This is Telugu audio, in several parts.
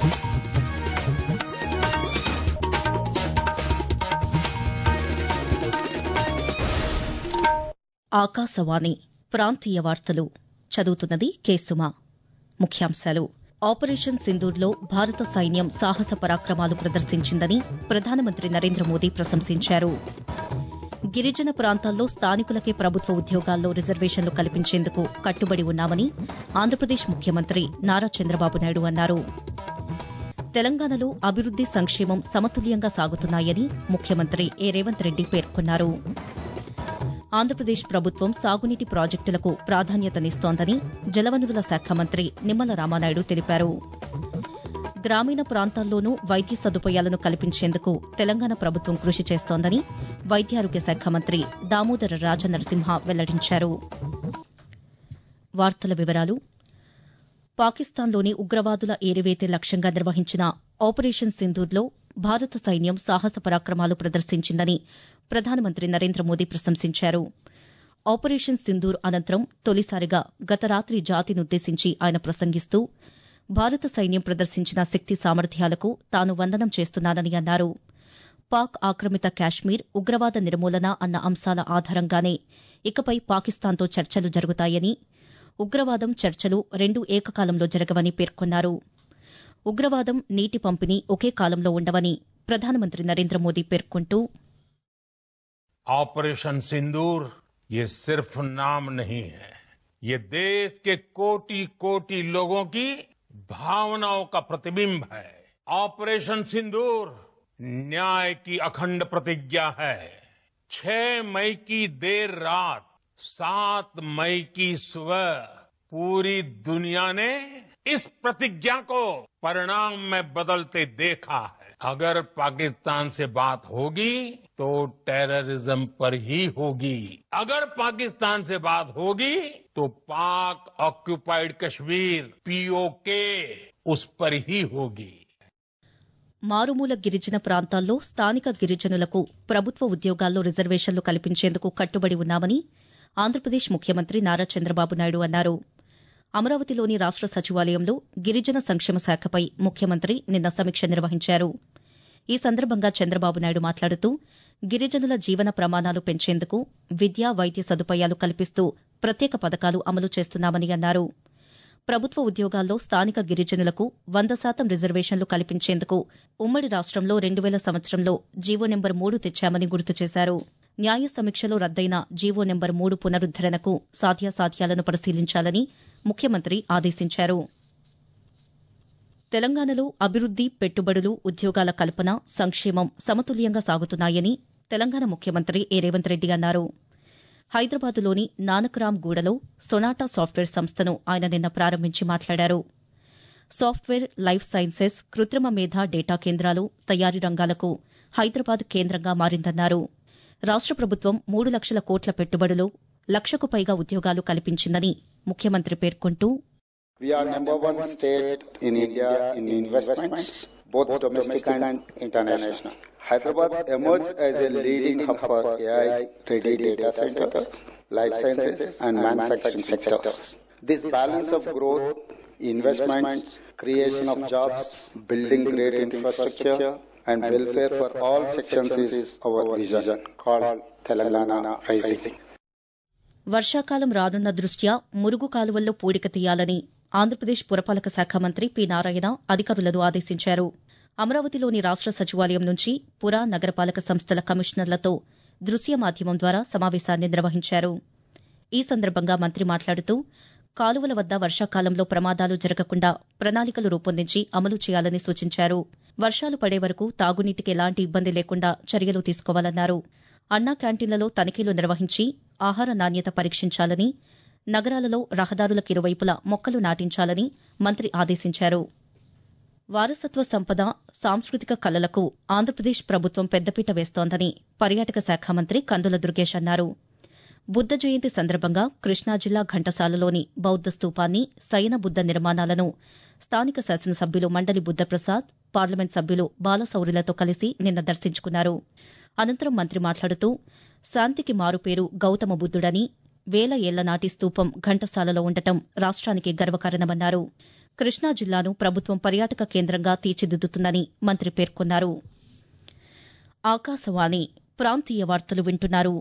ఆకాశవాణి ప్రాంతీయ వార్తలు చదువుతున్నది కేసుమ ముఖ్యాంశాలు ఆపరేషన్ సింధూర్లో భారత సైన్యం సాహస పరాక్రమాలు ప్రదర్శించిందని ప్రధానమంత్రి నరేంద్ర మోదీ ప్రశంసించారు గిరిజన ప్రాంతాల్లో స్థానికులకే ప్రభుత్వ ఉద్యోగాల్లో రిజర్వేషన్లు కల్పించేందుకు కట్టుబడి ఉన్నామని ఆంధ్రప్రదేశ్ ముఖ్యమంత్రి నారా చంద్రబాబు నాయుడు అన్నారు తెలంగాణలో అభివృద్ది సంక్షేమం సమతుల్యంగా సాగుతున్నాయని ముఖ్యమంత్రి ఏ రేవంత్ రెడ్డి పేర్కొన్నారు ఆంధ్రప్రదేశ్ ప్రభుత్వం సాగునీటి ప్రాజెక్టులకు ప్రాధాన్యతనిస్తోందని జలవనరుల శాఖ మంత్రి నిమ్మల రామానాయుడు తెలిపారు గ్రామీణ ప్రాంతాల్లోనూ వైద్య సదుపాయాలను కల్పించేందుకు తెలంగాణ ప్రభుత్వం కృషి చేస్తోందని వైద్యారోగ్య శాఖ మంత్రి దామోదర రాజనరసింహ వెల్లడించారు వార్తల వివరాలు పాకిస్తాన్లోని ఉగ్రవాదుల ఏరివేతే లక్ష్యంగా నిర్వహించిన ఆపరేషన్ సింధూర్లో భారత సైన్యం సాహస పరాక్రమాలు ప్రదర్శించిందని ప్రధానమంత్రి నరేంద్ర మోదీ ప్రశంసించారు ఆపరేషన్ సింధూర్ అనంతరం తొలిసారిగా గత రాత్రి జాతినుద్దేశించి ఆయన ప్రసంగిస్తూ భారత సైన్యం ప్రదర్శించిన శక్తి సామర్థ్యాలకు తాను వందనం చేస్తున్నానని అన్నారు పాక్ ఆక్రమిత కాశ్మీర్ ఉగ్రవాద నిర్మూలన అన్న అంశాల ఆధారంగానే ఇకపై పాకిస్తాన్తో చర్చలు జరుగుతాయని ఉగ్రవాదం చర్చలు రెండూ ఏకకాలంలో జరగవని పేర్కొన్నారు ఉగ్రవాదం నీటి పంపిణీ ఒకే కాలంలో ఉండవని ప్రధానమంత్రి నరేంద్ర మోదీ పేర్కొంటూ ऑपरेशन सिंदूर ये सिर्फ नाम नहीं है ये देश के कोटि कोटि लोगों की भावनाओं का प्रतिबिंब है ऑपरेशन सिंदूर न्याय की अखंड प्रतिज्ञा है छह मई की देर रात सात मई की सुबह पूरी दुनिया ने इस प्रतिज्ञा को परिणाम में बदलते देखा है अगर पाकिस्तान से बात होगी तो टेररिज्म पर ही होगी अगर पाकिस्तान से बात होगी तो पाक ऑक्यूपाइड कश्मीर पीओके उस पर ही होगी మారుమూల గిరిజన ప్రాంతాల్లో స్థానిక గిరిజనులకు ప్రభుత్వ ఉద్యోగాల్లో రిజర్వేషన్లు కల్పించేందుకు కట్టుబడి ఉన్నామని ఆంధ్రప్రదేశ్ ముఖ్యమంత్రి నారా చంద్రబాబు నాయుడు అన్నారు అమరావతిలోని రాష్ట సచివాలయంలో గిరిజన సంక్షేమ శాఖపై ముఖ్యమంత్రి నిన్న సమీక్ష నిర్వహించారు ఈ సందర్భంగా చంద్రబాబు నాయుడు మాట్లాడుతూ గిరిజనుల జీవన ప్రమాణాలు పెంచేందుకు విద్యా వైద్య సదుపాయాలు కల్పిస్తూ ప్రత్యేక పథకాలు అమలు చేస్తున్నామని అన్నారు ప్రభుత్వ ఉద్యోగాల్లో స్థానిక గిరిజనులకు వంద శాతం రిజర్వేషన్లు కల్పించేందుకు ఉమ్మడి రాష్టంలో రెండు వేల సంవత్సరంలో జీవో నెంబర్ మూడు తెచ్చామని గుర్తు చేశారు న్యాయ సమీక్షలో రద్దయిన జీవో నెంబర్ మూడు పునరుద్దరణకు సాధ్యాసాధ్యాలను పరిశీలించాలని ముఖ్యమంత్రి ఆదేశించారు తెలంగాణలో అభివృద్ది పెట్టుబడులు ఉద్యోగాల కల్పన సంక్షేమం సమతుల్యంగా సాగుతున్నాయని తెలంగాణ ముఖ్యమంత్రి ఏ రేవంత్ రెడ్డి అన్నారు హైదరాబాద్లోని నానక్రామ్ గూడలో సొనాటా సాఫ్ట్వేర్ సంస్థను ఆయన నిన్న ప్రారంభించి మాట్లాడారు సాఫ్ట్వేర్ లైఫ్ సైన్సెస్ కృత్రిమ మేధ డేటా కేంద్రాలు తయారీ రంగాలకు హైదరాబాద్ కేంద్రంగా మారిందన్నారు రాష్ట ప్రభుత్వం మూడు లక్షల కోట్ల పెట్టుబడులు లక్షకు పైగా ఉద్యోగాలు కల్పించిందని ముఖ్యమంత్రి పేర్కొంటూ We are number one state in India in investments, both domestic and international. Hyderabad emerged as a leading hub for AI-ready data centers, life sciences, and manufacturing sectors. This balance of growth, investments, creation of jobs, building great infrastructure, and welfare for all sections is our vision called Telangana Rising. వర్షాకాలం రానున్న దృష్ట్యా మురుగు కాలువల్లో పూడిక తీయాలని ఆంధ్రప్రదేశ్ పురపాలక శాఖ మంత్రి పి నారాయణ అధికారులను ఆదేశించారు అమరావతిలోని రాష్ట సచివాలయం నుంచి పుర నగరపాలక సంస్థల కమిషనర్లతో దృశ్య మాధ్యమం ద్వారా సమావేశాన్ని నిర్వహించారు ఈ సందర్భంగా మంత్రి మాట్లాడుతూ కాలువల వద్ద వర్షాకాలంలో ప్రమాదాలు జరగకుండా ప్రణాళికలు రూపొందించి అమలు చేయాలని సూచించారు వర్షాలు పడే వరకు తాగునీటికి ఎలాంటి ఇబ్బంది లేకుండా చర్యలు తీసుకోవాలన్నారు అన్నా క్యాంటీన్లలో తనిఖీలు నిర్వహించి ఆహార నాణ్యత పరీక్షించాలని నగరాలలో రహదారులకు ఇరువైపులా మొక్కలు నాటించాలని మంత్రి ఆదేశించారు వారసత్వ సంపద సాంస్కృతిక కళలకు ఆంధ్రప్రదేశ్ ప్రభుత్వం పెద్దపీట వేస్తోందని పర్యాటక శాఖ మంత్రి కందుల దుర్గేష్ అన్నారు బుద్ద జయంతి సందర్భంగా కృష్ణా జిల్లా ఘంటసాలలోని బౌద్ద స్తూపాన్ని సయన బుద్ద నిర్మాణాలను స్థానిక శాసనసభ్యులు మండలి బుద్దప్రసాద్ పార్లమెంట్ సభ్యులు బాలశౌరిలతో కలిసి నిన్న దర్శించుకున్నారు అనంతరం మంత్రి మాట్లాడుతూ శాంతికి మారుపేరు గౌతమ బుద్దుడని వేల ఏళ్ల నాటి స్తూపం ఘంటసాలలో ఉండటం రాష్ట్రానికి గర్వకారణమన్నారు కృష్ణా జిల్లాను ప్రభుత్వం పర్యాటక కేంద్రంగా తీర్చిదిద్దుతుందని మంత్రి పేర్కొన్నారు ఆకాశవాణి ప్రాంతీయ వార్తలు వింటున్నారు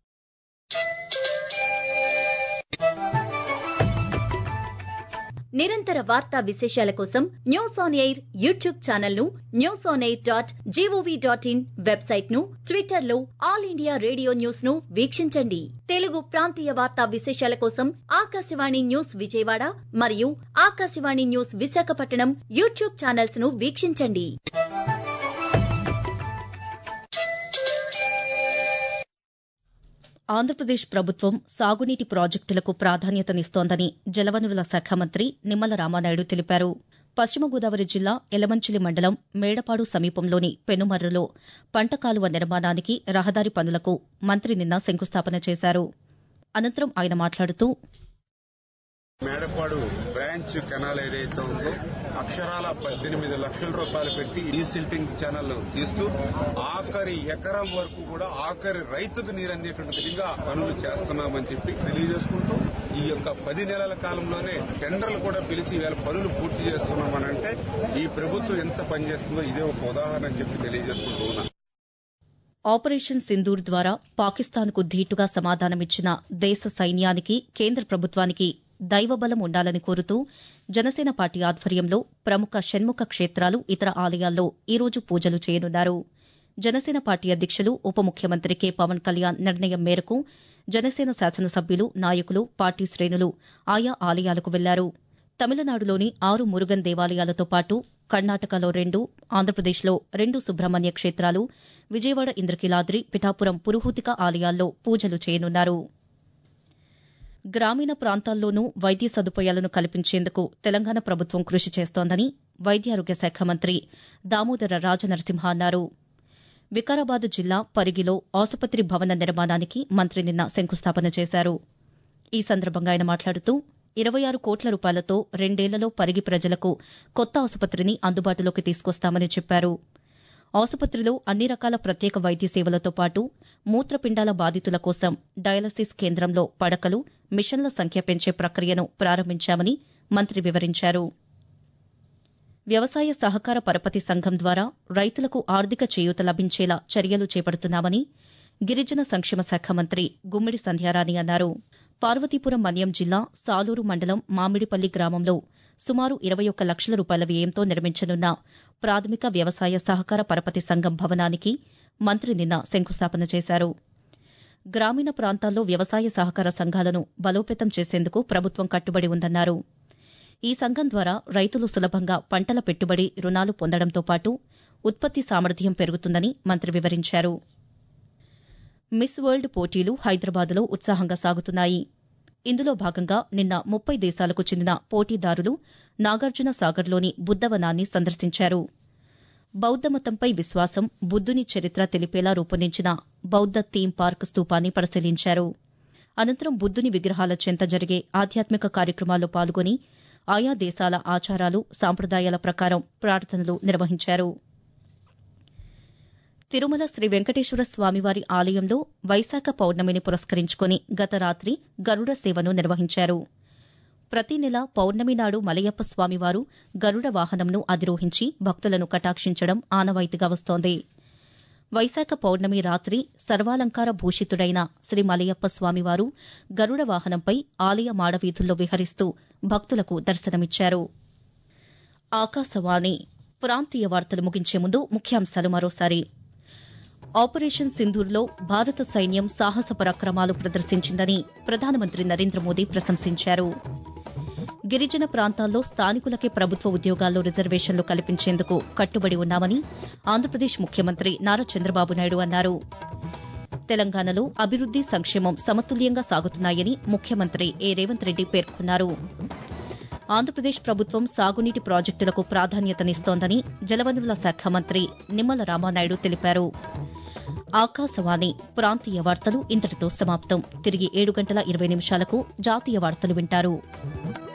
నిరంతర వార్తా విశేషాల కోసం news on air YouTube channel ను news on air dot G O V dot in website ను ట్విట్టర్ లో ఆల్ ఇండియా రేడియో న్యూస్ ను వీక్షించండి తెలుగు ప్రాంతీయ వార్తా విశేషాల కోసం ఆకాశవాణి న్యూస్ విజయవాడ మరియు Akashvani news Visakhapatnam YouTube channels ను వీక్షించండి ఆంధ్రప్రదేశ్ ప్రభుత్వం సాగునీటి ప్రాజెక్టులకు ప్రాధాన్యతనిస్తోందని జలవనరుల శాఖ మంత్రి నిమ్మల రామానాయుడు తెలిపారు పశ్చిమ గోదావరి జిల్లా ఎలమంచిలి మండలం మేడపాడు సమీపంలోని పెనుమర్రులో పంట కాలువ నిర్మాణానికి రహదారి పనులకు మంత్రి నిన్న శంకుస్థాపన చేశారు అనంతరం ఆయన మాట్లాడుతూ మేడపాడు బ్రాంచ్ కెనాల్ ఏదైతే ఉందో అక్షరాల పద్దెనిమిది లక్షల రూపాయలు పెట్టి డీసిల్టింగ్ ఛానల్ తీస్తూ ఆఖరి ఎకరం వరకు కూడా ఆఖరి రైతుకు నీరు అనేటువంటి విధంగా పనులు చేస్తున్నామని చెప్పి తెలియజేసుకుంటూ ఈ యొక్క పది నెలల కాలంలోనే టెండర్లు కూడా పిలిచి వేల పనులు పూర్తి చేస్తున్నామనంటే ఈ ప్రభుత్వం ఎంత పనిచేస్తుందో ఇదే ఒక ఉదాహరణ అని చెప్పి తెలియజేసుకుంటూ ఉన్నా ఆపరేషన్ సింధూర్ ద్వారా పాకిస్తాన్కు ధీటుగా సమాధానమిచ్చిన దేశ సైన్యానికి కేంద్ర ప్రభుత్వానికి దైవబలం ఉండాలని కోరుతూ జనసేన పార్టీ ఆధ్వర్యంలో ప్రముఖ షణ్ముఖ క్షేత్రాలు ఇతర ఆలయాల్లో ఈరోజు పూజలు చేయనున్నారు జనసేన పార్టీ అధ్యక్షులు ఉప ముఖ్యమంత్రి కె పవన్ కళ్యాణ్ నిర్ణయం మేరకు జనసేన శాసనసభ్యులు నాయకులు పార్టీ శ్రేణులు ఆయా ఆలయాలకు వెళ్లారు తమిళనాడులోని ఆరు మురుగన్ దేవాలయాలతో పాటు కర్ణాటకలో రెండు ఆంధ్రప్రదేశ్లో రెండు సుబ్రహ్మణ్య క్షేత్రాలు విజయవాడ ఇంద్రకీలాద్రి పిఠాపురం పురుహూతిక ఆలయాల్లో పూజలు చేయనున్నారు గ్రామీణ ప్రాంతాల్లోనూ వైద్య సదుపాయాలను కల్పించేందుకు తెలంగాణ ప్రభుత్వం కృషి చేస్తోందని వైద్యారోగ్య శాఖ మంత్రి దామోదర రాజనరసింహ అన్నారు వికారాబాద్ జిల్లా పరిగిలో ఆసుపత్రి భవన నిర్మాణానికి మంత్రి నిన్న శంకుస్థాపన చేశారు ఈ సందర్భంగా ఆయన మాట్లాడుతూ ఇరవై ఆరు కోట్ల రూపాయలతో రెండేళ్లలో పరిగి ప్రజలకు కొత్త ఆసుపత్రిని అందుబాటులోకి తీసుకొస్తామని చెప్పారు ఆసుపత్రిలో అన్ని రకాల ప్రత్యేక వైద్య సేవలతో పాటు మూత్రపిండాల బాధితుల కోసం డయాలసిస్ కేంద్రంలో పడకలు మిషన్ల సంఖ్య పెంచే ప్రక్రియను ప్రారంభించామని మంత్రి వివరించారు వ్యవసాయ సహకార పరపతి సంఘం ద్వారా రైతులకు ఆర్థిక చేయూత లభించేలా చర్యలు చేపడుతున్నామని గిరిజన సంక్షేమ శాఖ మంత్రి గుమ్మిడి సంధ్యారాణి అన్నారు పార్వతీపురం మన్యం జిల్లా సాలూరు మండలం మామిడిపల్లి గ్రామంలో సుమారు ఇరవై ఒక్క లక్షల రూపాయల వ్యయంతో నిర్మించనున్న ప్రాథమిక వ్యవసాయ సహకార పరపతి సంఘం భవనానికి మంత్రి నిన్న శంకుస్థాపన చేశారు గ్రామీణ ప్రాంతాల్లో వ్యవసాయ సహకార సంఘాలను బలోపేతం చేసేందుకు ప్రభుత్వం కట్టుబడి ఉందన్నారు ఈ సంఘం ద్వారా రైతులు సులభంగా పంటల పెట్టుబడి రుణాలు పొందడంతో పాటు ఉత్పత్తి సామర్థ్యం పెరుగుతుందని మంత్రి వివరించారు మిస్ వరల్డ్ పోటీలు హైదరాబాద్లో ఉత్సాహంగా సాగుతున్నాయి ఇందులో భాగంగా నిన్న ముప్పై దేశాలకు చెందిన పోటీదారులు నాగార్జున సాగర్లోని బుద్దవనాన్ని సందర్శించారు బౌద్దమతంపై విశ్వాసం బుద్దుని చరిత్ర తెలిపేలా రూపొందించిన బౌద్ద థీమ్ పార్క్ స్తూపాన్ని పరిశీలించారు అనంతరం బుద్దుని విగ్రహాల చెంత జరిగే ఆధ్యాత్మిక కార్యక్రమాల్లో పాల్గొని ఆయా దేశాల ఆచారాలు సాంప్రదాయాల ప్రకారం ప్రార్థనలు నిర్వహించారు తిరుమల శ్రీ వెంకటేశ్వర స్వామివారి ఆలయంలో వైశాఖ పౌర్ణమిని పురస్కరించుకుని గత రాత్రి గరుడ సేవను నిర్వహించారు ప్రతి నెల పౌర్ణమి నాడు మలయప్ప స్వామివారు గరుడ వాహనంను అధిరోహించి భక్తులను కటాక్షించడం ఆనవాయితీగా వస్తోంది వైశాఖ పౌర్ణమి రాత్రి సర్వాలంకార భూషితుడైన శ్రీ మలయప్ప స్వామివారు గరుడ వాహనంపై ఆలయ మాడవీధుల్లో విహరిస్తూ భక్తులకు దర్శనమిచ్చారు ఆకాశవాణి ప్రాంతీయ వార్తలు ముగించే ముందు ముఖ్యాంశాలు మరోసారి ఆపరేషన్ సింధూర్లో భారత సైన్యం సాహస పరాక్రమాలు ప్రదర్శించిందని ప్రధానమంత్రి నరేంద్ర మోదీ ప్రశంసించారు గిరిజన ప్రాంతాల్లో స్థానికులకే ప్రభుత్వ ఉద్యోగాల్లో రిజర్వేషన్లు కల్పించేందుకు కట్టుబడి ఉన్నామని ఆంధ్రప్రదేశ్ ముఖ్యమంత్రి నారా చంద్రబాబు నాయుడు అన్నారు తెలంగాణలో అభివృద్ది సంక్షేమం సమతుల్యంగా సాగుతున్నాయని ముఖ్యమంత్రి ఏ రేవంత్ రెడ్డి పేర్కొన్నారు ఆంధ్రప్రదేశ్ ప్రభుత్వం సాగునీటి ప్రాజెక్టులకు ప్రాధాన్యతనిస్తోందని జలవనరుల శాఖ మంత్రి నిమ్మల రామానాయుడు తెలిపారు ఆకాశవాణి ప్రాంతీయ వార్తలు ఇంతటితో సమాప్తం తిరిగి ఏడు గంటల ఇరవై నిమిషాలకు జాతీయ వార్తలు వింటారు